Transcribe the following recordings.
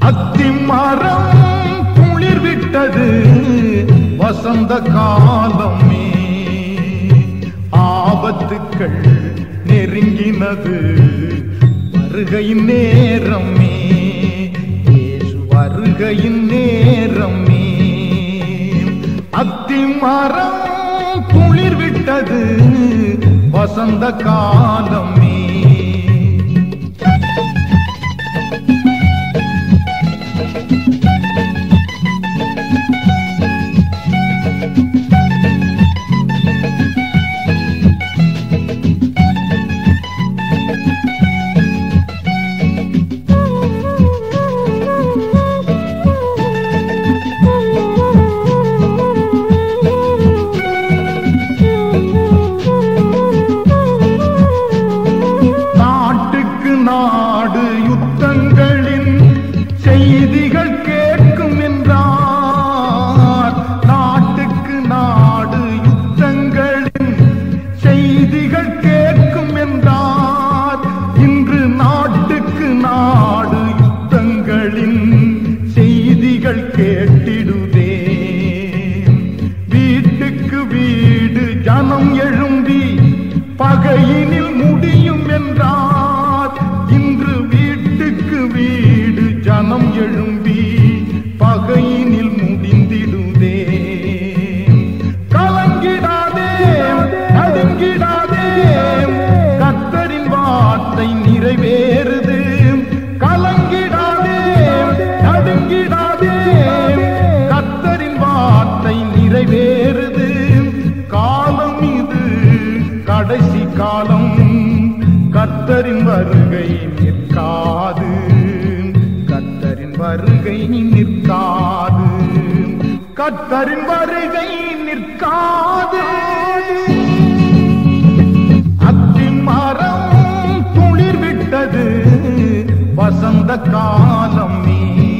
அத்திமரம் துளிர் விட்டது வசந்த காலமே ஆபத்துக்கள் நெருங்கினது வருகையின் நேரமே இயேசு வருகையின் நேரமே அத்திமரம் துளிர் விட்டது வசந்த காலமே நாட்டுக்கு நாடு யுத்தங்களின் செய்திகள் கேட்கும் என்றார் நாட்டுக்கு நாடு யுத்தங்களின் செய்திகள் கேட்கும் என்றார் இன்று நாட்டுக்கு நாடு யுத்தங்களின் செய்திகள் கேட்டிடுதே வீட்டுக்கு வீடு ஜனம் எழும்பி பகையினில் முடியும் என்றார் இன்று வீட்டுக்கு வீடு ஜனம் எழும்பி பகையினில் முடிந்திடுதே கலங்கிடாதே நடுங்கிடாதே கர்த்தரின் வார்த்தை நிறைவேறுது கலங்கிடாதே நடுங்கிடாதே கர்த்தரின் வார்த்தை நிறைவேறுது காலம் இது கடைசி காலம் கர்த்தரின் வருகை நிற்காது கர்த்தரின் வருகை நிற்காது கர்த்தரின் வருகை நிற்காது அத்திமரம் துளிர் விட்டது வசந்த காலமே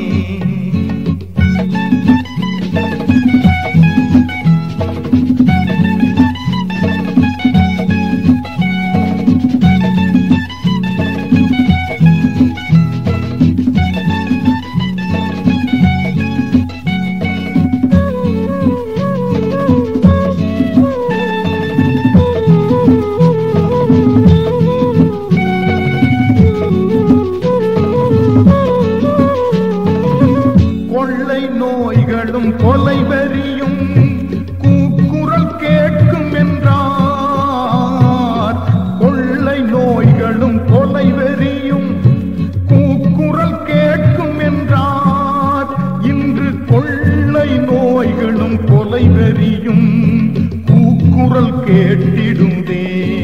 கொள்ளை நோய்களும் கொலை வெறியும் கூக்குரல் கேட்கும் என்றார் கொள்ளை நோய்களும் கொலை வெறியும் கூக்குரல் கேட்கும் என்றார் இன்று கொள்ளை நோய்களும் கொலை வெறியும் கூக்குரல் கேட்டிடுதே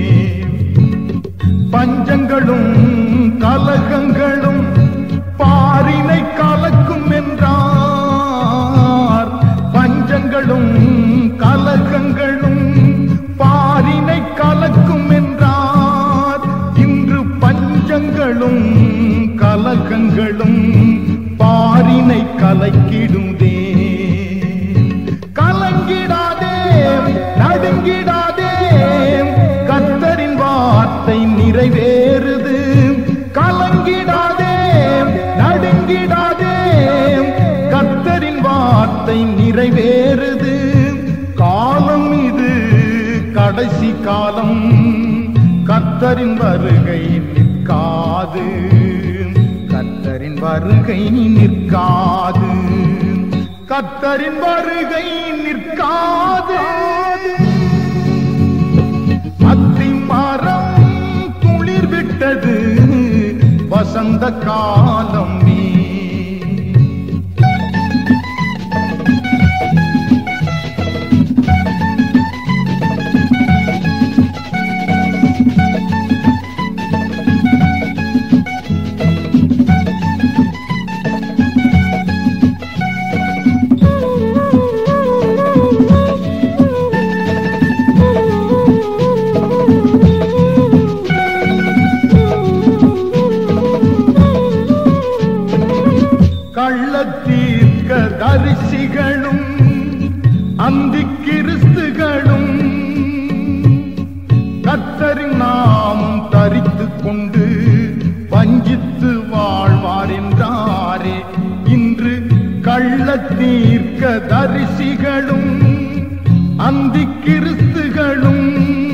பஞ்சங்களும் கலகங்களும் பாரினை கலக்கும் என்றார் பஞ்சங்களும் கலகங்களும் பாரினை கலக்கும் என்றார் இன்று பஞ்சங்களும் கலகங்களும் பாரினை கலக்கிடுதே கலங்கிடாதே நடுங்கிடாதே கர்த்தரின் வார்த்தை நிறைவேறுது கலங்கிடாதே நடுங்கிடாதே கர்த்தரின் வார்த்தை நிறைவேறுது காலம் இது கடைசி காலம் கர்த்தரின் வருகை நிற்காது கர்த்தரின் வருகை நிற்காது கர்த்தரின் வருகை நிற்காது அத்தி மரம் துளிர் விட்டது வசந்த காலம் நீ கள்ளத்தீர்க்க தரிசிகளும் அந்தி கிறிஸ்துகளும் கத்தரின் நாமம் தரித்து கொண்டு வஞ்சித்து வாழ்வார் என்றாரே கள்ளத்தீர்க்க தரிசிகளும் அந்தி கிறிஸ்துகளும்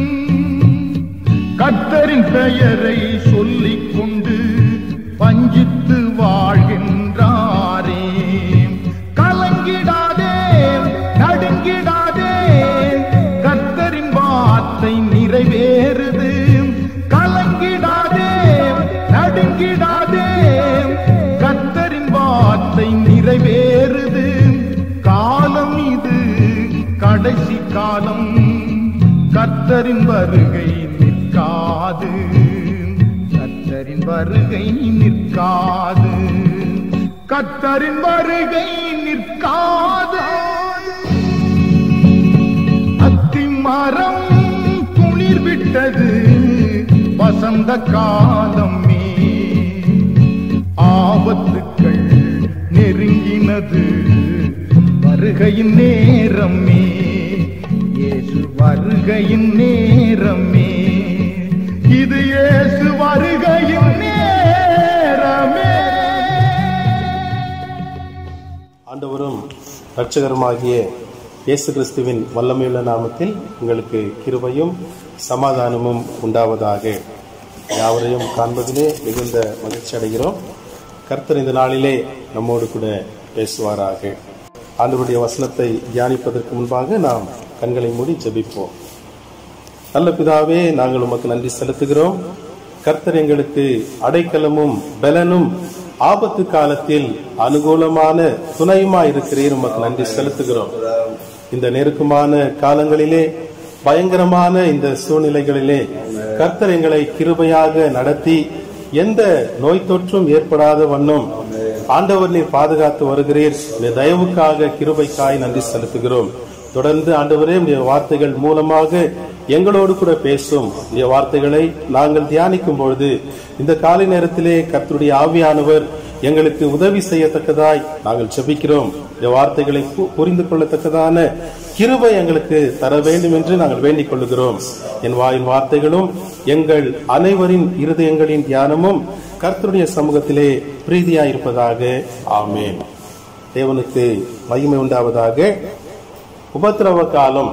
கர்த்தரின் பெயரை சொல்லிக் கொண்டு வஞ்சித்து வாழ்கின்றாரே கலங்கிடாதே நடுங்கிடாதே கர்த்தரின் வார்த்தை நிறைவேறுது கலங்கிடாதே நடுங்கிடாதே கர்த்தரின் வார்த்தை நிறைவேறுது காலம் இது கடைசி காலம் கர்த்தரின் வருகை நிற்காது கர்த்தரின் வருகை நிற்காது கர்த்தரின் வருகை நிற்காது அத்தி மரம் துளிர் விட்டது வசந்த காலமே ஆபத்துக்கள் நெருங்கினது வருகையின் நேரமே இயேசு வருகையின் நேரமே இது இயேசு வருகையின் நேரமே ஆண்டவரும் இரட்சகருமாகிய இயேசு கிறிஸ்துவின் வல்லமையுள்ள நாமத்தில் உங்களுக்கு கிருபையும் சமாதானமும் உண்டாவதாக யாவரையும் காண்பதிலே மிகுந்த மகிழ்ச்சி அடைகிறோம் கர்த்தர் இந்த நாளிலே நம்மோடு கூட பேசுவாராக ஆண்டவருடைய வசனத்தை தியானிப்பதற்கு முன்பாக நாம் கண்களை மூடி ஜெபிப்போம் நல்ல பிதாவே நாங்கள் உமக்கு நன்றி செலுத்துகிறோம் கர்த்தர் எங்களுக்கு அடைக்கலமும் பலனும் ஆபத்து காலத்தில் அனுகூலமான துணையுமா இருக்கிறீர் உமக்கு நன்றி செலுத்துகிறோம் இந்த நெருக்கமான காலங்களிலே பயங்கரமான இந்த சூழ்நிலைகளிலே கர்த்தர் எங்களை கிருபையாக நடத்தி எந்த நோய் தொற்றும் ஏற்படாத வண்ணம் ஆண்டவர் நீர் பாதுகாத்து வருகிறீர் இந்த தயவுக்காக கிருபைக்காய் நன்றி செலுத்துகிறோம் தொடர்ந்து ஆண்டவரே உடைய வார்த்தைகள் மூலமாக எங்களோடு கூட பேசும் இந்த வார்த்தைகளை நாங்கள் தியானிக்கும் பொழுது இந்த காலை நேரத்திலே கர்த்தருடைய ஆவியானவர் எங்களுக்கு உதவி செய்யத்தக்கதாய் நாங்கள் செபிக்கிறோம் இந்த வார்த்தைகளை பு- புரிந்து கொள்ளத்தக்கதான கிருபை எங்களுக்கு தர வேண்டும் என்று நாங்கள் வேண்டிக் கொள்ளுகிறோம் என் வாயின் வார்த்தைகளும் எங்கள் அனைவரின் இருதயங்களின் தியானமும் கர்த்தருடைய சமூகத்திலே பிரீதியாயிருப்பதாக ஆமென் தேவனுக்கு மகிமை உண்டாவதாக உபத்திரவ காலம்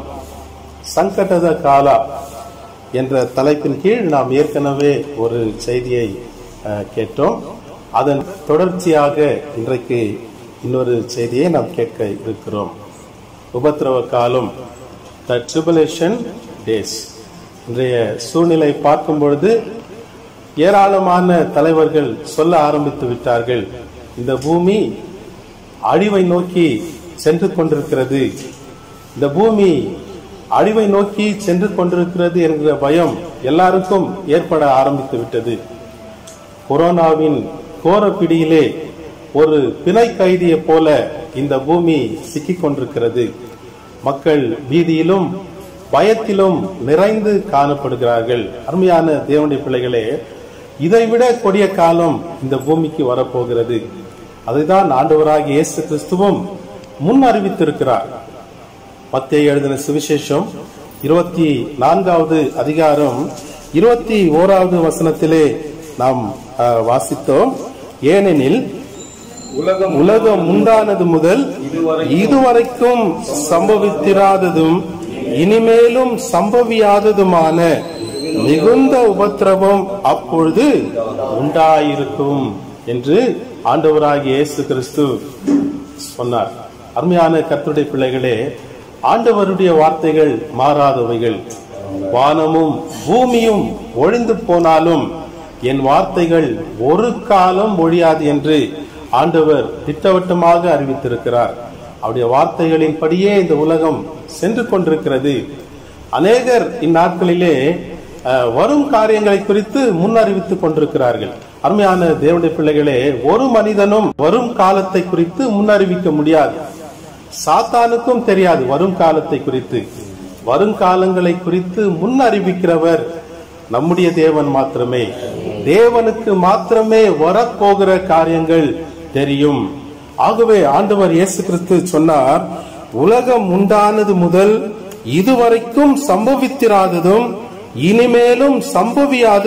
சங்கடத காலா என்ற தலைப்பின் கீழ் நாம் ஏற்கனவே ஒரு செய்தியை அஹ், கேட்டோம் அதன் தொடர்ச்சியாக இன்றைக்கு இன்னொரு செய்தியை நாம் கேட்க இருக்கிறோம் உபத்திரவ காலம் த ட்ரிபுலேஷன் டேஸ் இன்றைய சூழ்நிலை பார்க்கும் பொழுது ஏராளமான தலைவர்கள் சொல்ல ஆரம்பித்து விட்டார்கள் இந்த பூமி அழிவை நோக்கி சென்று கொண்டிருக்கிறது இந்த பூமி அழிவை நோக்கி சென்று கொண்டிருக்கிறது என்கிற பயம் எல்லாருக்கும் ஏற்பட ஆரம்பித்து விட்டது கொரோனாவின் கோர பிடியிலே ஒரு பிணை கைதியை போல இந்த பூமி சிக்கிக் கொண்டிருக்கிறது மக்கள் பீதியிலும் பயத்திலும் நிறைந்து காணப்படுகிறார்கள் அருமையான தேவனுடைய பிள்ளைகளே இதைவிட கொடிய காலம் இந்த பூமிக்கு வரப்போகிறது அதைதான் ஆண்டவராகிய இயேசு கிறிஸ்துவும் முன் அறிவித்திருக்கிறார் மத்திய எழுதின சுவிசேஷம் இருபத்தி நான்காவது அதிகாரம் இருபத்தி ஓராவது வசனத்திலே நாம் அஹ், வாசித்தோம் ஏனெனில் உலகம் உலகம் உண்டானது முதல் இதுவரைக்கும் சம்பவித்திராததும் இனிமேலும் சம்பவியாததுமான மிகுந்த உபத்திரவம் அப்பொழுது உண்டாயிருக்கும் என்று ஆண்டவராகிய இயேசு கிறிஸ்து சொன்னார் அருமையான கர்த்தருடைய பிள்ளைகளே ஆண்டவருடைய வார்த்தைகள் மாறாதவைகள் வானமும் பூமியும் ஒழிந்து போனாலும் என் வார்த்தைகள் ஒரு காலம் ஒழியாது என்று ஆண்டவர் திட்டவட்டமாக அறிவித்திருக்கிறார் அவருடைய வார்த்தைகளின்படியே இந்த உலகம் சென்று கொண்டிருக்கிறது அநேகர் இந்நாட்களிலே அஹ், வரும் காரியங்களை குறித்து முன் அறிவித்துக் கொண்டிருக்கிறார்கள் அருமையான தேவனுடைய பிள்ளைகளே ஒரு மனிதனும் வரும் காலத்தை குறித்து முன்னறிவிக்க முடியாது சாத்தானுக்கும் தெரியாது வரும் காலத்தை குறித்து வருங்காலங்களை குறித்து முன் அறிவிக்கிறவர் நம்முடைய தேவன் மாத்திரமே தேவனுக்கு மாத்திரமே வரப்போகிற காரியங்கள் தெரியும் ஆகவே ஆண்டவர் இயேசு கிறிஸ்து சொன்னார் உலகம் உண்டானது முதல் இதுவரைக்கும் சம்பவித்திராததும் இனிமேலும்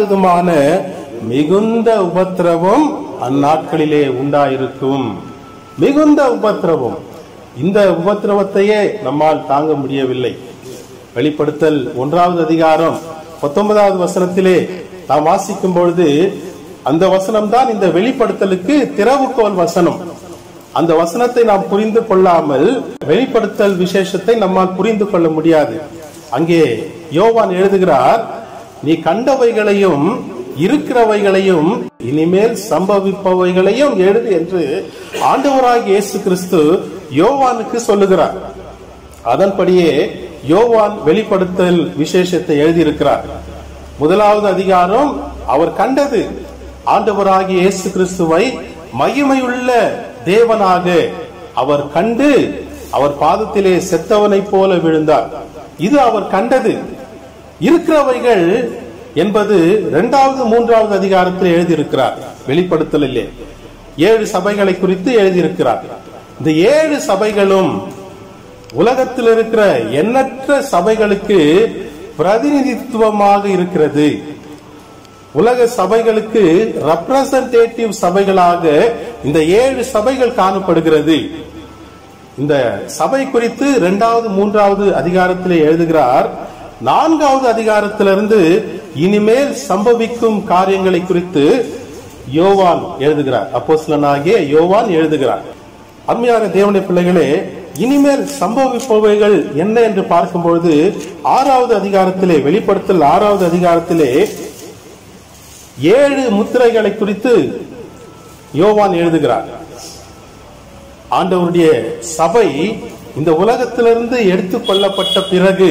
சம்பவியாததுமான மிகுந்த உபத்திரவம் அந்நாட்களிலே உண்டாயிருக்கும் மிகுந்த உபத்திரவம் இந்த உபத்திரவத்தையே நம்மால் தாங்க முடியவில்லை வெளிப்படுத்தல் ஒன்றாவது அதிகாரம் பத்தொன்பதாவது வசனத்திலே நாம் வாசிக்கும் பொழுது அந்த வசனம் தான் இந்த வெளிப்படுத்தலுக்கு திறவுகோல் வசனம் அந்த வசனத்தை நாம் புரிந்து கொள்ளாமல் வெளிப்படுத்தல் விசேஷத்தை நம்மால் புரிந்து கொள்ள முடியாது அங்கே யோவான் எழுதுகிறார் நீ கண்டவைகளையும் இருக்கிறவைகளையும் இனிமேல் சம்பவிப்பவைகளையும் எழுது என்று ஆண்டவராகிய இயேசு கிறிஸ்து யோவானுக்கு சொல்லுகிறார் அதன்படியே யோவான் வெளிப்படுத்தல் விசேஷத்தை எழுதியிருக்கிறார் முதலாவது அதிகாரம் அவர் கண்டது ஆண்டவராகிய இயேசு கிறிஸ்துவை மகிமையுள்ள தேவனாக அவர் கண்டு அவர் பாதத்திலே செத்தவனைப் போல விழுந்தார் இது அவர் கண்டது இருக்கிறவைகள் என்பது இரண்டாவது மூன்றாவது அதிகாரத்தில் எழுதியிருக்கிறார் வெளிப்படுத்தலிலே ஏழு சபைகளை குறித்து எழுதியிருக்கிறார் இந்த ஏழு சபைகளும் உலகத்தில் இருக்கிற எண்ணற்ற சபைகளுக்கு பிரதிநிதித்துவமாக இருக்கிறது உலக சபைகளுக்கு ரெப்ரசன்டேட்டிவ் சபைகளாக இந்த ஏழு சபைகள் காணப்படுகிறது இந்த சபை குறித்து இரண்டாவது மூன்றாவது அதிகாரத்திலே எழுதுகிறார் நான்காவது அதிகாரத்திலிருந்து இனிமேல் சம்பவிக்கும் காரியங்களை குறித்து யோவான் எழுதுகிறார் அப்போஸ்தலனாகிய யோவான் எழுதுகிறார் அருமையான தேவனுடைய பிள்ளைகளே இனிமேல் சம்பவிப்பவைகள் என்ன என்று பார்க்கும்பொழுது ஆறாவது அதிகாரத்திலே வெளிப்படுத்தல் ஆறாவது அதிகாரத்திலே ஏழு முத்திரைகளை குறித்து யோவான் எழுதுகிறார் ஆண்டவருடைய சபை இந்த உலகத்திலிருந்து எடுத்துக் கொள்ளப்பட்ட பிறகு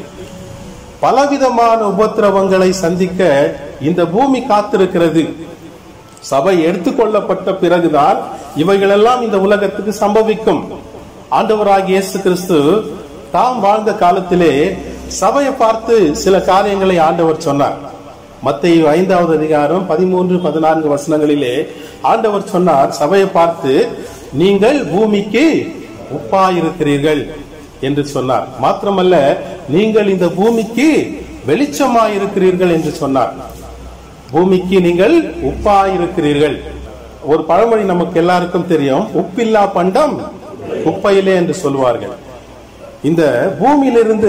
பலவிதமான உபத்திரவங்களை சந்திக்க இந்த பூமி காத்திருக்கிறது சபை எடுத்துக்கொள்ளப்பட்ட பிறகுதான் இவைகளெல்லாம் இந்த உலகத்துக்கு சம்பவிக்கும் ஆண்டவராகிய இயேசு கிறிஸ்து தாம் வாழ்ந்த காலத்திலே சபையை பார்த்து சில காரியங்களை ஆண்டவர் சொன்னார் மத்திய ஐந்தாவது அதிகாரம் பதிமூன்று பதினான்கு வசனங்களிலே ஆண்டவர் சொன்னார் சபையை பார்த்து நீங்கள் பூமிக்கு உப்பாயிருக்கிறீர்கள் என்று சொன்னார் மாத்திரமல்ல நீங்கள் இந்த பூமிக்கு வெளிச்சமாயிருக்கிறீர்கள் என்று சொன்னார் பூமிக்கு நீங்கள் உப்பாயிருக்கிறீர்கள் ஒரு பழமொழி நமக்கு எல்லாருக்கும் தெரியும் உப்பில்லா பண்டம் குப்பையிலே என்று சொல்வார்கள் இந்த பூமியிலிருந்து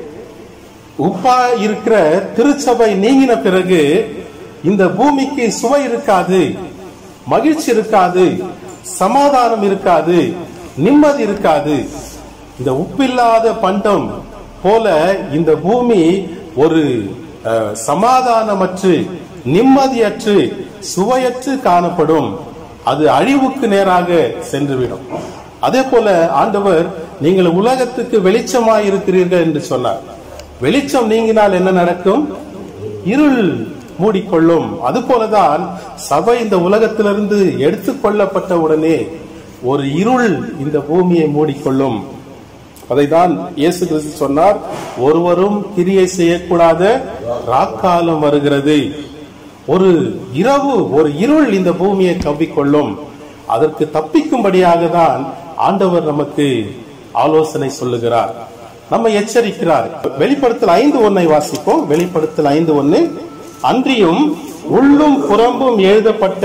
உப்பா இருக்கிற திருச்சபை நீங்கின பிறகு இந்த பூமிக்கு சுவை இருக்காது மகிழ்ச்சி இருக்காது சமாதானம் இருக்காது நிம்மதி இருக்காது இந்த உப்பில்லாத பண்டம் போல இந்த பூமி ஒரு அஹ், சமாதானமற்று நிம்மதியற்று சுவையற்று காணப்படும் அது அழிவுக்கு நேராக சென்றுவிடும் அதே போல ஆண்டவர் நீங்கள் உலகத்துக்கு வெளிச்சமாய் இருக்கிறீர்கள் என்று சொன்னார் வெளிச்சம் நீங்கினால் என்ன நடக்கும் இருள் மூடிக்கொள்ளும் அதுபோலதான் சபை இந்த உலகத்திலிருந்து எடுத்துக்கொள்ளப்பட்ட உடனே ஒரு இருள் இந்த பூமியை மூடிக்கொள்ளும் அதைதான் இயேசு கிறிஸ்து சொன்னார் ஒருவரும் கிரியை செய்யக்கூடாத ராக்காலம் வருகிறது ஒரு இரவு ஒரு இருள் இந்த பூமியை கவ்விக்கொள்ளும் அதற்கு தப்பிக்கும்படியாக தான் ஆண்டவர் நமக்கு ஆலோசனை சொல்லுகிறார் நம்ம எச்சரிக்கிறார் வெளிப்படுத்தல் ஐந்து ஒன்னை வாசிப்போம் வெளிப்படுத்தல் ஐந்து ஒன்னு அன்றியும் உள்ளும் புறம்பும் எழுதப்பட்ட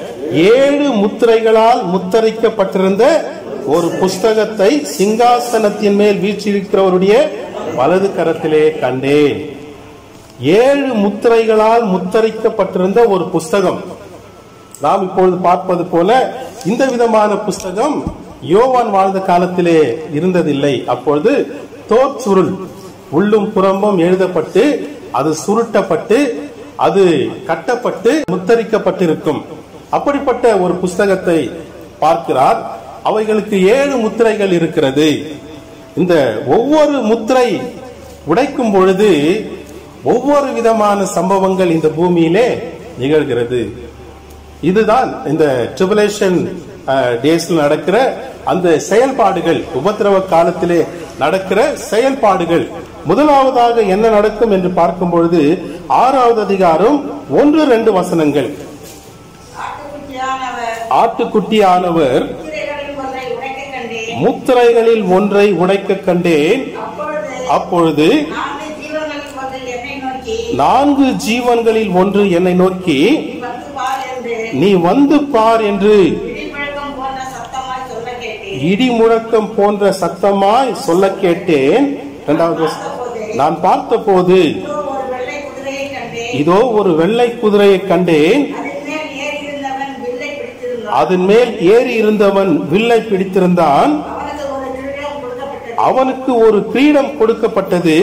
ஏழு முத்திரைகளால் முத்தரிக்கப்பட்டிருந்த ஒரு புஸ்தகத்தை சிங்காசனத்தின் மேல் வீற்றிருக்கிறவருடைய வலது கரத்திலே கண்டேன் ஏழு முத்திரைகளால் முத்தரிக்கப்பட்டிருந்த ஒரு புஸ்தகம் நாம் இப்பொழுது பார்ப்பது போல இந்த விதமான புஸ்தகம் யோவான் வாழ்ந்த காலத்திலே இருந்ததில்லை அப்பொழுது தோற்சுருள் உள்ளும் புறம்பும் எழுதப்பட்டு அது சுருட்டப்பட்டு அது கட்டப்பட்டு முத்தரிக்கப்பட்டிருக்கும் அப்படிப்பட்ட ஒரு புஸ்தகத்தை பார்க்கிறார் அவைகளுக்கு ஏழு முத்திரைகள் இருக்கிறது இந்த ஒவ்வொரு முத்திரை உடைக்கும் பொழுது ஒவ்வொரு விதமான சம்பவங்கள் இந்த பூமியிலே நிகழ்கிறது இதுதான் இந்த ட்ரிபுலேஷன் டேஸ்ல நடக்கிற அந்த செயல்பாடுகள் உபத்திரவ காலத்திலே நடக்கிற செயல்பாடுகள் முதலாவதாக என்ன நடக்கும் என்று பார்க்கும் பொழுது ஆறாவது அதிகாரம் ஒன்று ரெண்டு வசனங்கள் ஆட்டுக்குட்டியானவர் ஆட்டுக்குட்டியானவர் முத்திரைகளில் ஒன்றை உடைக்கக் கண்டேன். முத்திரைகளில் ஒன்றை உடைக்க கண்டேன் அப்பொழுது அப்பொழுது நான்கு ஜீவன்களில் ஒன்று என்னை நோக்கி நான்கு ஜீவன்களில் ஒன்று என்னை நோக்கி "நீ வந்து பார் என்று நீ வந்து பார் என்று இடிமுழக்கம் போன்ற சத்தமாய் இடி முழக்கம் போன்ற சத்தமாய் சொல்ல கேட்டேன் இரண்டாவது வசனம். நான் பார்த்தபோது இதோ ஒரு வெள்ளை குதிரையை கண்டேன் இதோ ஒரு வெள்ளை குதிரையை கண்டேன் அதன் மேல் ஏறி இருந்தவன் வில்லை பிடித்திருந்தான் அதன் மேல் ஏறி இருந்தவன் வில்லை பிடித்திருந்தான் அவனுக்கு ஒரு கிரீடம் அவனுக்கு ஒரு கிரீடம் கொடுக்கப்பட்டது கொடுக்கப்பட்டது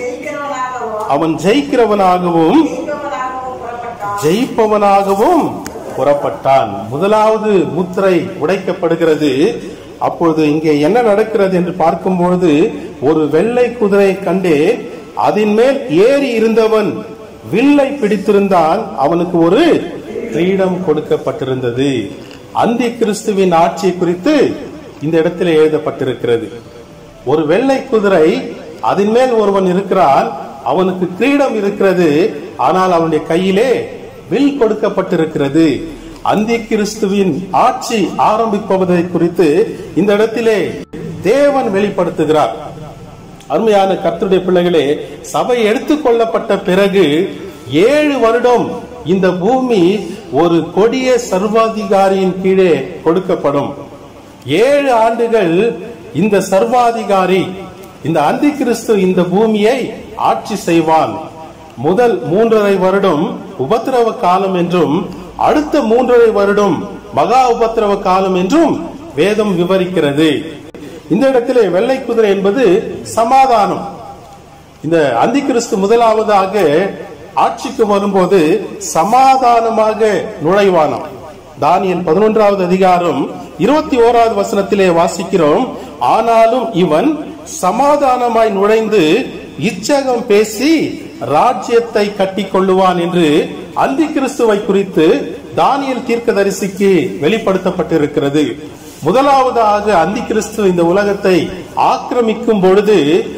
அவன் ஜெயிக்கிறவனாகவும் அவன் ஜெயிக்கிறவனாகவும் ஜெயிப்பவனாகவும் புறப்பட்டான் ஜெயிப்பவனாகவும் புறப்பட்டான் முதலாவது முத்திரை உடைக்கப்படுகிறது அப்பொழுது இங்கே என்ன நடக்கிறது என்று பார்க்கும்பொழுது ஒரு வெள்ளை குதிரை கண்டே அதன் மேல் ஏறி இருந்தவன் வில்லை பிடித்திருந்தான் அவனுக்கு ஒரு கிரீடம் கொடுக்கப்பட்டிருந்தது அந்தி கிறிஸ்துவின் ஆட்சி குறித்து இந்த இடத்தில் எழுதப்பட்டிருக்கிறது ஒரு வெள்ளை குதிரை அதன் மேல் ஒருவன் இருக்கிறான் அவனுக்கு கிரீடம் இருக்கிறது ஆனால் அவனுடைய கையிலே வில் கொடுக்கப்பட்டிருக்கிறது அந்தி கிறிஸ்துவின் ஆட்சி ஆரம்பிப்பதை குறித்து இந்த இடத்திலே தேவன் வெளிப்படுத்துகிறார் அருமையான கர்த்தருடைய பிள்ளைகளே சபை எடுத்துக்கொள்ளப்பட்ட பிறகு ஏழு வருடம் இந்த பூமி ஒரு கொடிய சர்வாதிகாரியின் கீழே கொடுக்கப்படும் ஏழு ஆண்டுகள் இந்த சர்வாதிகாரி இந்த அந்தி கிறிஸ்து இந்த பூமியை ஆட்சி செய்வான் முதல் மூன்றரை வருடம் உபத்திரவ காலம் என்றும் அடுத்த மூன்றரை வருடம் மகா உபத்திரவ காலம் என்றும் வேதம் விவரிக்கிறது இந்த இடத்திலே வெள்ளை குதிரை என்பது சமாதானம் இந்த அந்தி கிறிஸ்து முதலாவதாக ஆட்சிக்கு வரும்போது சமாதானமாக நுழைவானாம் தானியல் பதினொன்றாவது அதிகாரம் இருபத்தி ஓராவது வசனத்திலே வாசிக்கிறோம் ஆனாலும் இவன் சமாதானமாய் நுழைந்து இச்சகம் பேசி ராஜ்யத்தை கட்டிக் கொள்ளுவான் என்று அந்தி கிறிஸ்துவை குறித்து தானியல் தீர்க்கதரிசிக்கு வெளிப்படுத்தப்பட்டிருக்கிறது முதலாவதாக அந்தி கிறிஸ்து இந்த உலகத்தை ஆக்கிரமிக்கும் பொழுது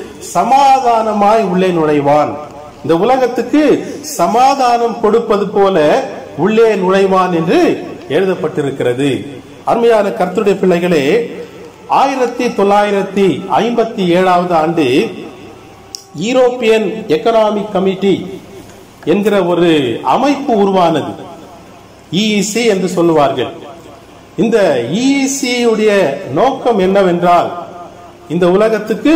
சமாதானமாய் உள்ளே நுழைவான் இந்த உலகத்துக்கு சமாதானம் கொடுப்பது போல உள்ளே நுழைவான் என்று எழுதப்பட்டிருக்கிறது அருமையான கர்த்தருடைய பிள்ளைகளே ஆயிரத்தி தொள்ளாயிரத்தி ஐம்பத்தி ஏழாவது ஆண்டு யூரோப்பியன் எக்கனாமிக் கமிட்டி என்கிற ஒரு அமைப்பு உருவானது இஇசி என்று சொல்லுவார்கள் இந்த இஇசி உடைய நோக்கம் என்னவென்றால் இந்த உலகத்துக்கு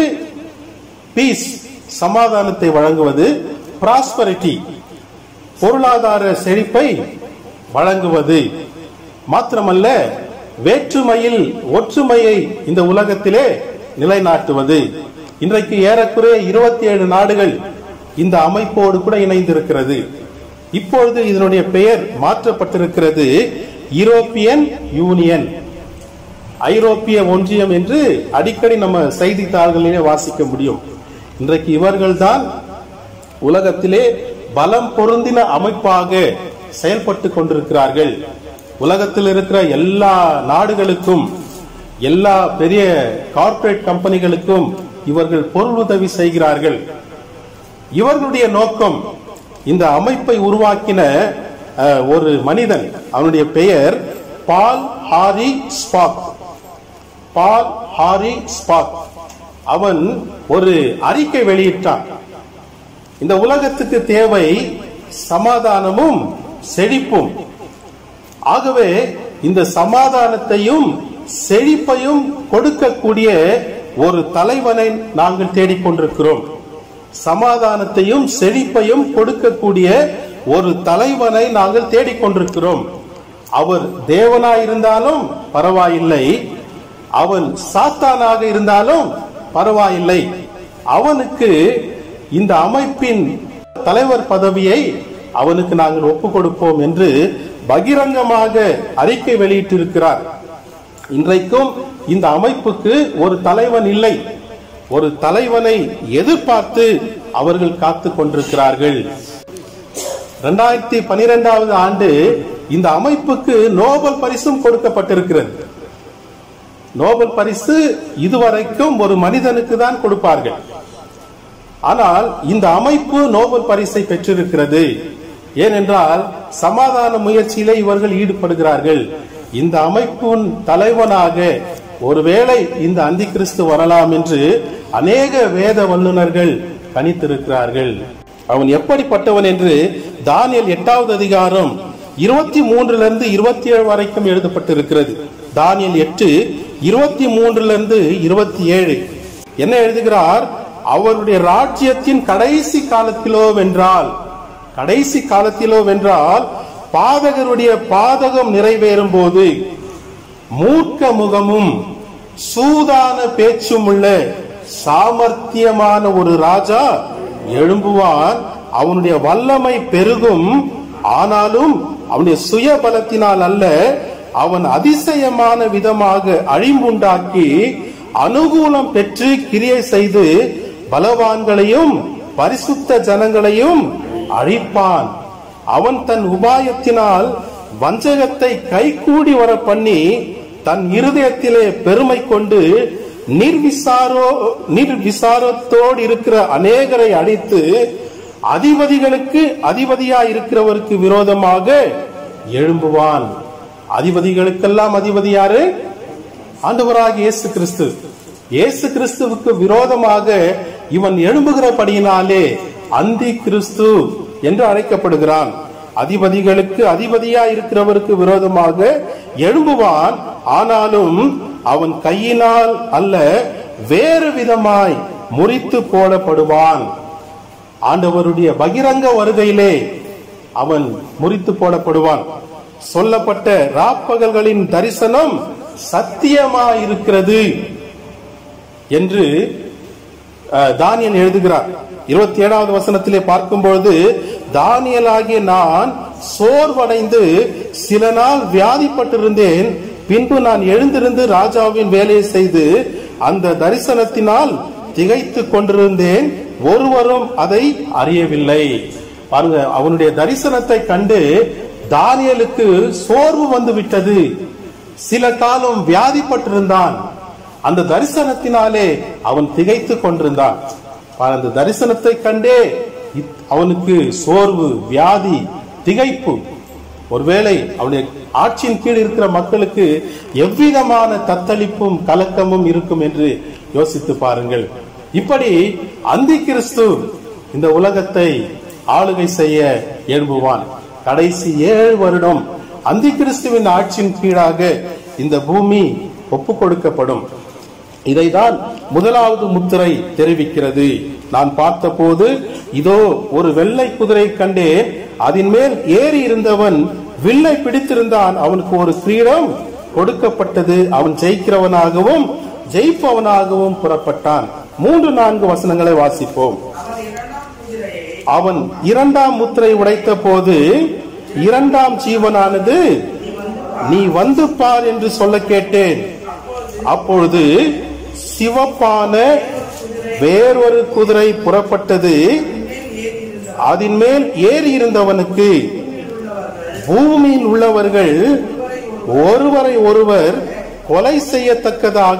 பீஸ் சமாதானத்தை வழங்குவது பிராஸ்பரிட்டி பொருளாதார செழிப்பை வழங்குவது மாத்திரமல்ல வேற்றுமையில் ஒற்றுமையை இந்த உலகத்திலே நிலைநாட்டுவது இன்றைக்கு ஏறக்குறைய இருபத்தி ஏழு நாடுகள் இந்த அமைப்போடு கூட இணைந்திருக்கிறது இப்பொழுது இதனுடைய பெயர் மாற்றப்பட்டிருக்கிறது யூரோப்பியன் யூனியன் ஐரோப்பிய ஒன்றியம் என்று அடிக்கடி நம்ம செய்தித்தாள்களிலே வாசிக்க முடியும் இன்றைக்கு இவர்கள்தான் உலகத்திலே பலம் பொருந்தின அமைப்பாக செயல்பட்டு கொண்டிருக்கிறார்கள் உலகத்தில் இருக்கிற எல்லா நாடுகளுக்கும் எல்லா பெரிய கார்ப்பரேட் கம்பெனிகளுக்கும் இவர்கள் பொருள் உதவி செய்கிறார்கள் இவர்களுடைய நோக்கம் இந்த அமைப்பை உருவாக்கின அஹ், ஒரு மனிதன் அவனுடைய பெயர் பால் ஹாரி ஸ்பாக் பால் ஹாரி ஸ்பாக் அவன் ஒரு அறிக்கை வெளியிட்டான் இந்த உலகத்துக்கு தேவை சமாதானமும் செழிப்பும் ஆகவே இந்த சமாதானத்தையும் செழிப்பையும் கொடுக்கக்கூடிய ஒரு தலைவனை நாங்கள் தேடிக்கொண்டிருக்கிறோம் சமாதானத்தையும் செழிப்பையும் கொடுக்கக்கூடிய ஒரு தலைவனை நாங்கள் தேடிக்கொண்டிருக்கிறோம் அவர் தேவனாய் இருந்தாலும் பரவாயில்லை அவன் சாத்தானாக இருந்தாலும் பரவாயில்லை அவனுக்கு இந்த அமைப்பின் தலைவர் பதவியை அவனுக்கு நாங்கள் ஒப்பு கொடுப்போம் என்று பகிரங்கமாக அறிக்கை வெளியிட்டிருக்கிறார் இன்றைக்கும் இந்த அமைப்புக்கு ஒரு தலைவன் இல்லை ஒரு தலைவனை எதிர்பார்த்து அவர்கள் காத்து கொண்டிருக்கிறார்கள் இரண்டாயிரத்தி பனிரெண்டாவது ஆண்டு இந்த அமைப்புக்கு நோபல் பரிசும் கொடுக்கப்பட்டிருக்கிறது நோபல் பரிசு இதுவரைக்கும் ஒரு மனிதனுக்கு தான் கொடுப்பார்கள் ஆனால் இந்த அமைப்பு நோபல் பரிசை பெற்றிருக்கிறது ஏனென்றால் சமாதான முயற்சியிலே இவர்கள் ஈடுபடுகிறார்கள் இந்த அமைப்பின் தலைவனாக ஒருவேளை இந்த அந்தி கிறிஸ்து வரலாம் என்று அநேக வேத வல்லுனர்கள் கணித்திருக்கிறார்கள் அவன் எப்படிப்பட்டவன் என்று தானியல் எட்டாவது அதிகாரம் இருபத்தி மூன்றுல இருந்து இருபத்தி ஏழு வரைக்கும் எழுதப்பட்டிருக்கிறது தானியல் எட்டு இருபத்தி மூன்றுல இருந்து இருபத்தி ஏழு என்ன எழுதுகிறார் அவருடைய ராஜ்யத்தின் கடைசி காலத்திலோ வென்றால் கடைசி காலத்திலோ வென்றால் பாதகருடைய பாதகம் நிறைவேறும் போது மூர்க்க முகமும் சூதான பேச்சும் உள்ள சாமர்த்தியமான ஒரு ராஜா எழும்புவான் அவனுடைய வல்லமை பெருகும் ஆனாலும் அவனுடைய சுய பலத்தினால் அல்ல அவன் அதிசயமான விதமாக அழிம்புண்டாக்கி அனுகூலம் பெற்று கிரியை செய்து பலவான்களையும் பரிசுத்த ஜனங்களையும் அழிப்பான் அவன் தன் உபாயத்தினால் வஞ்சகத்தை கைகூடி வர பண்ணி தன் இருதயத்திலே பெருமை கொண்டு நிர்விசாரோ நிர்விசாரத்தோடு இருக்கிற அநேகரை அழித்து அதிபதிகளுக்கு அதிபதியா இருக்கிறவருக்கு விரோதமாக எழும்புவான் அதிபதிகளுக்கெல்லாம் அதிபதி யாரு ஆண்டவராக இயேசு கிறிஸ்து இயேசு கிறிஸ்துவுக்கு விரோதமாக இவன் எழும்புகிறபடியினாலே அந்தி கிறிஸ்து என்று அழைக்கப்படுகிறான் அதிபதிகளுக்கு அதிபதியா இருக்கிறவருக்கு விரோதமாக எழும்புவான் ஆனாலும் அவன் கையினால் அல்ல வேறு விதமாய் முறித்து போடப்படுவான் ஆண்டவருடைய பகிரங்க வருகையிலே அவன் முறித்து போடப்படுவான் சொல்லப்பட்ட ராப்பகல்களின் தரிசனம் சத்தியமாயிருக்கிறது என்று அஹ், தானியல் எழுதுகிறார் இருபத்தி ஏழாவது வசனத்திலே பார்க்கும்பொழுது தானியலாகிய நான் சோர்வடைந்து சில நாள் வியாதிப்பட்டிருந்தேன் பின்பு நான் எழுந்திருந்து ராஜாவின் வேலையை செய்து அந்த தரிசனத்தினால் திகைத்து கொண்டிருந்தேன் ஒருவரும் அதை அறியவில்லை பாருங்க அவனுடைய தரிசனத்தை கண்டு தானியலுக்கு சோர்வு வந்து விட்டது சில காலம் வியாதிப்பட்டிருந்தான் அந்த தரிசனத்தினாலே அவன் திகைத்து கொண்டிருந்தான் பாரு, அந்த தரிசனத்தை கண்டே இத்- அவனுக்கு சோர்வு வியாதி திகைப்பு ஒருவேளை அவனுடைய ஆட்சியின் கீழ் இருக்கிற மக்களுக்கு எவ்விதமான தத்தளிப்பும் கலக்கமும் இருக்கும் என்று யோசித்து பாருங்கள் இப்படி அந்தி கிறிஸ்து இந்த உலகத்தை ஆளுகை செய்ய எழும்புவான் கடைசி ஏழு வருடம் அந்தி கிறிஸ்துவின் ஆட்சியின் கீழாக இந்த பூமி ஒப்பு கொடுக்கப்படும் இதைதான் முதலாவது முத்திரை தெரிவிக்கிறது நான் பார்த்தபோது இதோ ஒரு வெள்ளை குதிரை கண்டேன் அதன் மேல் ஏறி இருந்தவன் வில்லை பிடித்திருந்தான் அவனுக்கு ஒரு கிரீடம் கொடுக்கப்பட்டது அவன் ஜெயிக்கிறவனாகவும் ஜெயிப்பவனாகவும் புறப்பட்டான் மூன்று நான்கு வசனங்களை வாசிப்போம் அவன் இரண்டாம் முத்திரை உடைத்த போது இரண்டாம் ஜீவனானது நீ வந்து பார் என்று சொல்ல கேட்டேன் அப்பொழுது சிவப்பான வேறொரு குதிரை புறப்பட்டது அதன் மேல் ஏறி இருந்தவனுக்கு பூமியில் உள்ளவர்கள் ஒருவரை ஒருவர் கொலை செய்யத்தக்கதாக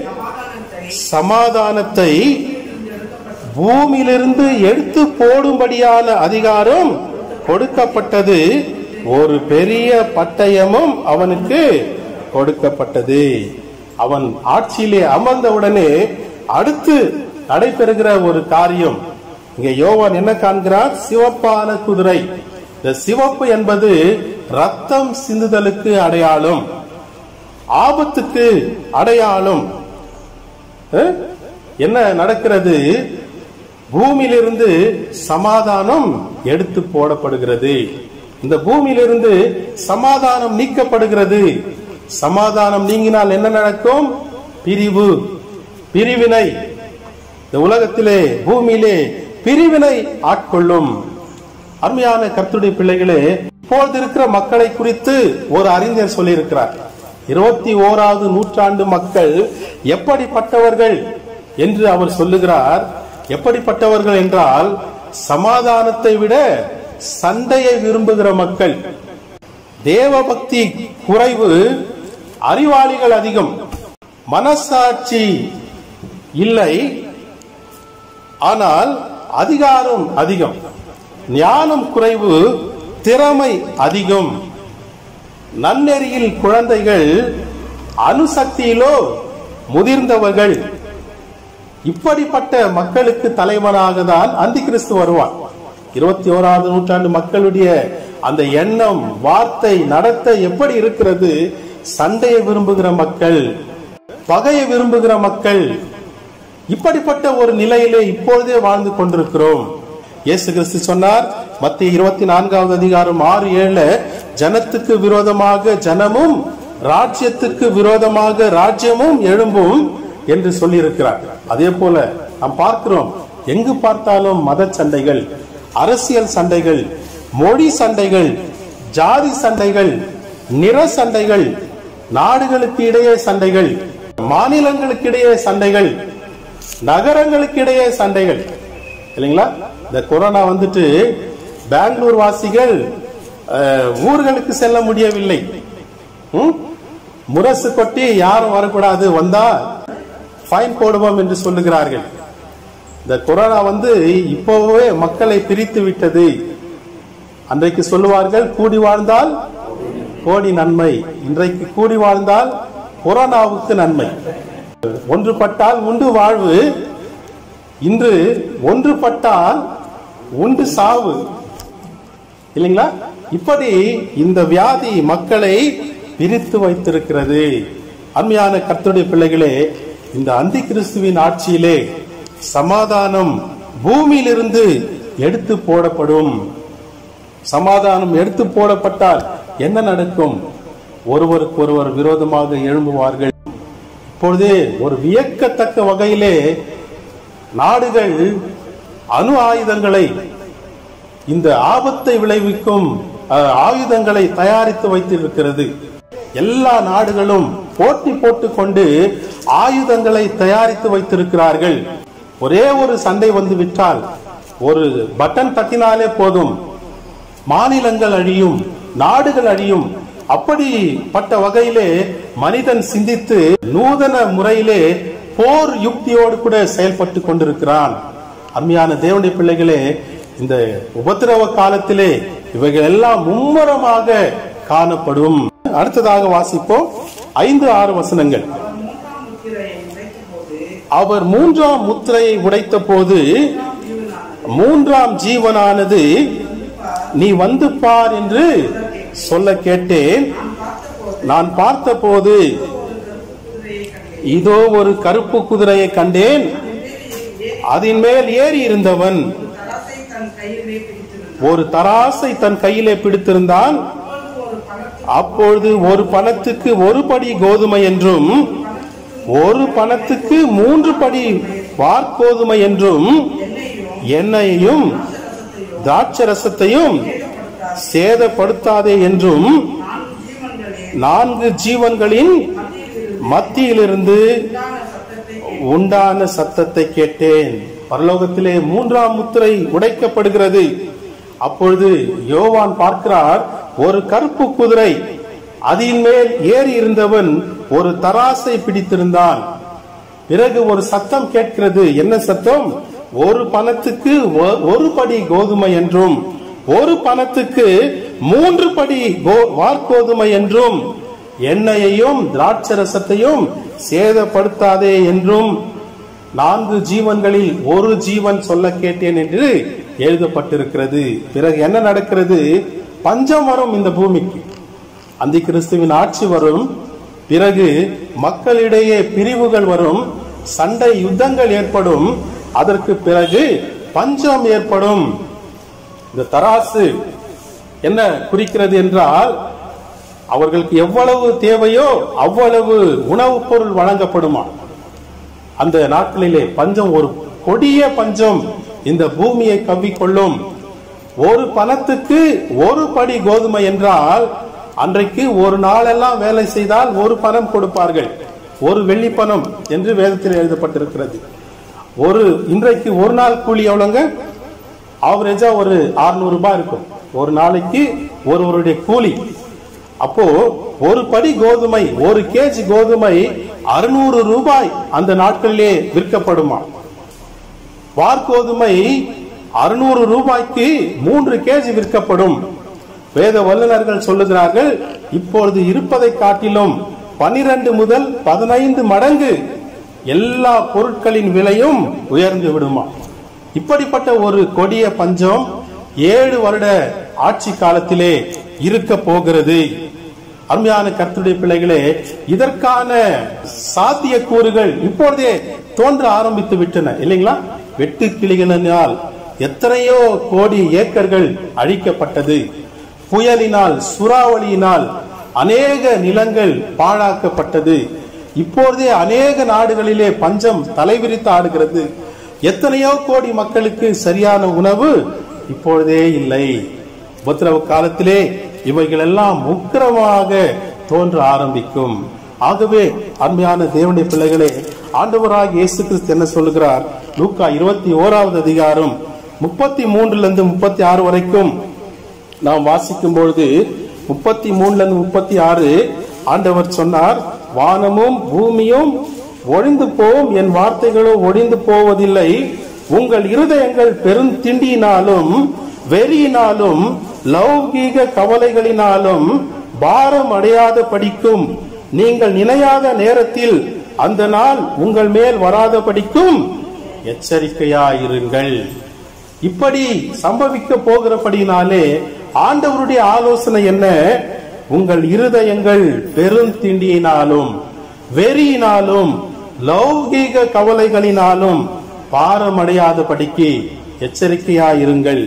சமாதானத்தை பூமியிலிருந்து எடுத்து போடும்படியான அதிகாரம் கொடுக்கப்பட்டது ஒரு பெரிய பட்டயமும் அவனுக்கு கொடுக்கப்பட்டது அவன் ஆட்சியிலே அமர்ந்தவுடனே அடுத்து நடைபெறுகிற ஒரு காரியம் இங்க யோவான் என்ன காண்கிறார் சிவப்பான குதிரை இந்த சிவப்பு என்பது ரத்தம் சிந்துதலுக்கு அடையாளம் ஆபத்துக்கு அடையாளம் அஹ்? என்ன நடக்கிறது பூமியிலிருந்து சமாதானம் எடுத்து போடப்படுகிறது இந்த பூமியிலிருந்து சமாதானம் நீக்கப்படுகிறது சமாதானம் நீங்கினால் என்ன நடக்கும் பிரிவு பிரிவினை இந்த உலகத்திலே பூமியிலே பிரிவினை ஆட்கொள்ளும் அருமையான கர்த்தருடைய பிள்ளைகளே இப்பொழுது இருக்கிற மக்களை குறித்து ஒரு அறிஞர் சொல்லியிருக்கிறார் இருபத்தி ஓராவது நூற்றாண்டு மக்கள் எப்படிப்பட்டவர்கள் என்று அவர் சொல்லுகிறார் எப்படிப்பட்டவர்கள் என்றால் சமாதானத்தை விட சண்டையை விரும்புகிற மக்கள் தேவபக்தி குறைவு அறிவாளிகள் அதிகம் மனசாட்சி இல்லை ஆனால் அதிகாரம் அதிகம் ஞானம் குறைவு திறமை அதிகம் நன்னெறியில் குழந்தைகள் அணுசக்தியிலோ முதிர்ந்தவர்கள் இப்படிப்பட்ட மக்களுக்கு தலைவனாக தான் அந்தி கிறிஸ்து வருவான் இருபத்தி ஓராவது நூற்றாண்டு மக்களுடைய அந்த எண்ணம் வார்த்தை நடத்தை எப்படி இருக்கிறது சண்டையை விரும்புகிற மக்கள் பகையை விரும்புகிற மக்கள் இப்படிப்பட்ட ஒரு நிலையிலே இப்பொழுதே வாழ்ந்து கொண்டிருக்கிறோம் இயேசு கிறிஸ்து சொன்னார் மத்திய இருபத்தி நான்காவது அதிகாரம் ஆறு ஏழுல ஜனத்துக்கு விரோதமாக ஜனமும் ராஜ்யத்துக்கு விரோதமாக ராஜ்யமும் எழும்பும் என்று சொல்லியிருக்கிறார் அதே போல நாம் பார்க்கிறோம் எங்கு பார்த்தாலும் மத சண்டைகள் அரசியல் சண்டைகள் மொழி சண்டைகள் ஜாதி சண்டைகள் நிற சண்டைகள் நாடுகளுக்கு இடையே சண்டைகள் மாநிலங்களுக்கு இடையே சண்டைகள் நகரங்களுக்கு இடையே சண்டைகள் இல்லைங்களா இந்த கொரோனா வந்துட்டு பெங்களூர் வாசிகள் அஹ், ஊர்களுக்கு செல்ல முடியவில்லை ம்? முரசு கொட்டி யாரும் வரக்கூடாது வந்தா ஃபைன் போடுவோம் என்று சொல்லுகிறார்கள் இந்த கொரோனா வந்து இப்போவே மக்களை பிரித்து விட்டது அன்றைக்கு சொல்லுவார்கள் கூடி வாழ்ந்தால் கோடி நன்மை இன்றைக்கு கூடி வாழ்ந்தால் கொரோனாவுக்கு நன்மை ஒன்றுபட்டால் உண்டு வாழ்வு இன்று ஒன்றுபட்டால் உண்டு சாவு இல்லைங்களா இப்படி இந்த வியாதி மக்களை பிரித்து வைத்திருக்கிறது அருமையான கர்த்தருடைய பிள்ளைகளே இந்த அந்தி கிறிஸ்துவின் ஆட்சியிலே சமாதானம் பூமியிலிருந்து எடுத்து போடப்படும் சமாதானம் எடுத்து போடப்பட்டால் என்ன நடக்கும் ஒருவருக்கு ஒருவர் விரோதமாக எழும்புவார்கள் இப்பொழுதே ஒரு வியக்கத்தக்க வகையிலே நாடுகள் அணு ஆயுதங்களை இந்த ஆபத்தை விளைவிக்கும் அஹ், ஆயுதங்களை தயாரித்து வைத்திருக்கிறது எல்லா நாடுகளும் போட்டி போட்டுக் கொண்டு ஆயுதங்களை தயாரித்து வைத்திருக்கிறார்கள் ஒரே ஒரு சண்டை வந்து விட்டால் ஒரு பட்டன் தட்டினாலே போதும் மாநிலங்கள் அழியும் நாடுகள் அழியும் அப்படிப்பட்ட வகையிலே மனிதன் சிந்தித்து நூதன முறையிலே போர் யுக்தியோடு கூட செயல்பட்டு கொண்டிருக்கிறான் அருமையான தேவனுடைய பிள்ளைகளே இந்த உபத்திரவ காலத்திலே இவைகள் எல்லாம் மும்முரமாக காணப்படும் அடுத்ததாக வாசிப்போம் ஐந்து ஆறு வசனங்கள் அவர் மூன்றாம் முத்திரையை உடைத்த போது மூன்றாம் ஜீவனானது நீ வந்து பார் என்று சொல்ல கேட்டேன் நான் பார்த்தபோது இதோ ஒரு கருப்பு குதிரையை கண்டேன் அதன் மேல் ஏறி இருந்தவன் தராசை தன் கையிலே பிடித்திருந்தான் ஒரு தராசை தன் கையிலே பிடித்திருந்தான் அப்பொழுது ஒரு பணத்துக்கு ஒரு படி கோதுமை என்றும் ஒரு பணத்துக்கு மூன்று படி வார்கோதுமை என்றும் எண்ணெயையும் திராட்சரசத்தையும் சேதப்படுத்தாதே என்றும் நான்கு ஜீவன்களின் மத்தியிலிருந்து உண்டான சத்தத்தை கேட்டேன் பரலோகத்திலே மூன்றாம் முத்திரை உடைக்கப்படுகிறது அப்பொழுது யோவான் பார்க்கிறார் ஒரு கருப்பு குதிரை அதின் மேல் ஏறி இருந்தவன் ஒரு தராசை பிடித்திருந்தான் பிறகு ஒரு சத்தம் கேட்கிறது என்ன சத்தம் ஒரு பணத்துக்கு ஒ- ஒரு படி கோதுமை என்றும் ஒரு பணத்துக்கு மூன்று படி கோ- வார்கோதுமை என்றும் எண்ணெயையும் திராட்சரசத்தையும் சேதப்படுத்தாதே என்றும் நான்கு ஜீவன்களில் ஒரு ஜீவன் சொல்ல கேட்டேன் என்று எழுதப்பட்டிருக்கிறது பிறகு என்ன நடக்கிறது பஞ்சம் வரும் இந்த பூமிக்கு அந்தி கிறிஸ்துவின் ஆட்சி வரும் பிறகு மக்களிடையே பிரிவுகள் வரும் சண்டை யுத்தங்கள் ஏற்படும் அதற்கு பிறகு பஞ்சம் ஏற்படும் இந்த தராசு என்ன குறிக்கிறது என்றால் அவர்களுக்கு எவ்வளவு தேவையோ அவ்வளவு உணவுப் பொருள் வழங்கப்படுமா அந்த நாட்களிலே பஞ்சம் ஒரு கொடிய பஞ்சம் இந்த பூமியை கவ்விக்கொள்ளும் ஒரு பணத்துக்கு ஒரு படி கோதுமை என்றால் அன்றைக்கு ஒரு நாளெல்லாம் வேலை செய்தால் ஒரு பணம் கொடுப்பார்கள் ஒரு வெள்ளி பணம் என்று வேதத்தில் எழுதப்பட்டிருக்கிறது ஒரு இன்றைக்கு ஒரு நாள் கூலி எவ்வளவுங்க ஆவரேஜா ஒரு 600 ரூபாய் இருக்கும் ஒரு நாளைக்கு ஒருவருடைய கூலி அப்போ ஒரு படி கோதுமை ஒரு கேஜி கோதுமை அறுநூறு ரூபாய் அந்த நாட்களிலே விற்கப்படுமா வார்கோதுமை அறுநூறு ரூபாய்க்கு மூன்று கேஜி விற்கப்படும் வேத வல்லுநர்கள் சொல்லுகிறார்கள் இப்பொழுது இருப்பதை காட்டிலும் பனிரெண்டு முதல் பதினைந்து மடங்கு எல்லா பொருட்களின் விலையும் உயர்ந்து விடுமா இப்படிப்பட்ட ஒரு கொடிய பஞ்சம் ஏழு வருட ஆட்சி காலத்திலே இருக்க போகிறது அருமையான கர்த்தருடைய பிள்ளைகளே இதற்கான சாத்திய கூறுகள் இப்பொழுதே தோன்ற ஆரம்பித்து விட்டன இல்லைங்களா வெட்டு கிளிகளினால் எத்தனையோ கோடி ஏக்கர்கள் அழிக்கப்பட்டது புயலினால் சூறாவளியினால் அநேக நிலங்கள் பாழாக்கப்பட்டது இப்பொழுதே அநேக நாடுகளிலே பஞ்சம் தலைவிரித்து ஆடுகிறது எத்தனையோ கோடி மக்களுக்கு சரியான உணவு இப்பொழுதே இல்லை உபத்திரவ காலத்திலே இவைகள் எல்லாம் உக்கிரமாக தோன்ற ஆரம்பிக்கும் ஆகவே அருமையான தேவனுடைய பிள்ளைகளே ஆண்டவராக இயேசு கிறிஸ்து என்ன சொல்லுகிறார் லூக்கா இருபத்தி ஓராவது அதிகாரம் முப்பத்தி மூன்றுல இருந்து முப்பத்தி ஆறு வரைக்கும் நாம் வாசிக்கும் பொழுது முப்பத்தி மூணுல இருந்து முப்பத்தி ஆறு ஆண்டவர் சொன்னார் வானமும் பூமியும் ஒழிந்து போம் என் வார்த்தைகளோ ஒழிந்து போவதில்லை உங்கள் இருதயங்கள் பெருந்திண்டியினாலும் வெறியினாலும் லௌகீக கவலைகளினாலும் பாரம் அடையாத படிக்கும் நீங்கள் நினையாத நேரத்தில் அந்த நாள் உங்கள் மேல் வராத படிக்கும் எச்சரிக்கையாயிருங்கள் இப்படி சம்பவிக்க போகிறபடினாலே ஆண்டவருடைய ஆலோசனை என்ன உங்கள் இருதயங்கள் பெருந்திண்டியினாலும் வெறியினாலும் லௌகீக கவலைகளினாலும் பாரமடையாதபடிக்கு எச்சரிக்கையாயிருங்கள்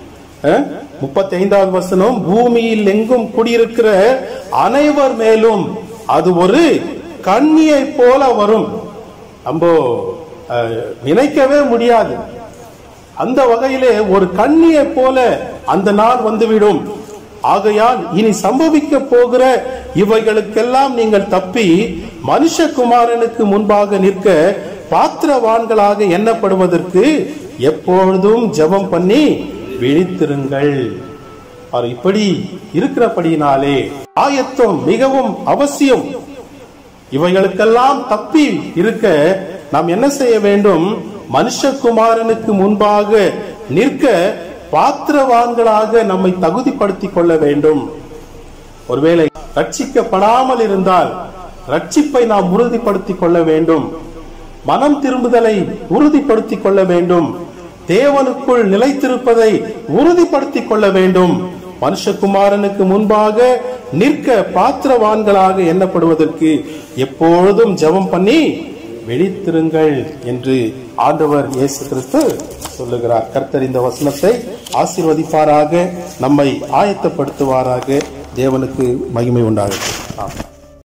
முப்பத்தி ஐந்தாவது வசனம் பூமியில் எங்கும் குடியிருக்கிற அனைவர் மேலும் அது ஒரு கண்ணியை போல வரும் நம்ம அஹ், நினைக்கவே முடியாது அந்த வகையிலே ஒரு கண்ணியை போல அந்த நாள் வந்துவிடும் ஆகையால் இனி சம்பவிக்க போகிற இவைகளுக்கெல்லாம் நீங்கள் தப்பி மனுஷகுமாரனுக்கு முன்பாக நிற்க பாத்திரவான்களாக எண்ணப்படுவதற்கு எப்பொழுதும் ஜெபம் பண்ணி விழித்திருங்கள் அவர் இப்படி இருக்கிறபடியினாலே ஆயத்தம் மிகவும் அவசியம் இவைகளுக்கெல்லாம் தப்பி இருக்க நாம் என்ன செய்ய வேண்டும் மனுஷகுமாரனுக்கு முன்பாக நிற்க பாத்திரவான்களாக நம்மை தகுதிப்படுத்திக் கொள்ள வேண்டும் ஒருவேளை ரட்சிக்கப்படாமல் இருந்தால் ரட்சிப்பை நாம் உறுதிப்படுத்திக் கொள்ள வேண்டும் மனம் திரும்புதலை உறுதிப்படுத்திக் கொள்ள வேண்டும் தேவனுக்குள் நிலைத்திருப்பதை உறுதிப்படுத்திக் கொள்ள வேண்டும் மனுஷகுமாரனுக்கு முன்பாக நிற்க பாத்திரவான்களாக எண்ணப்படுவதற்கு எப்பொழுதும் ஜெபம் பண்ணி விழித்திருங்கள் என்று ஆண்டவர் இயேசு கிறிஸ்து சொல்லுகிறார் கர்த்தர் இந்த வசனத்தை ஆசீர்வதிப்பாராக நம்மை ஆயத்தப்படுத்துவாராக தேவனுக்கு மகிமை உண்டாகட்டும் ஆமென்.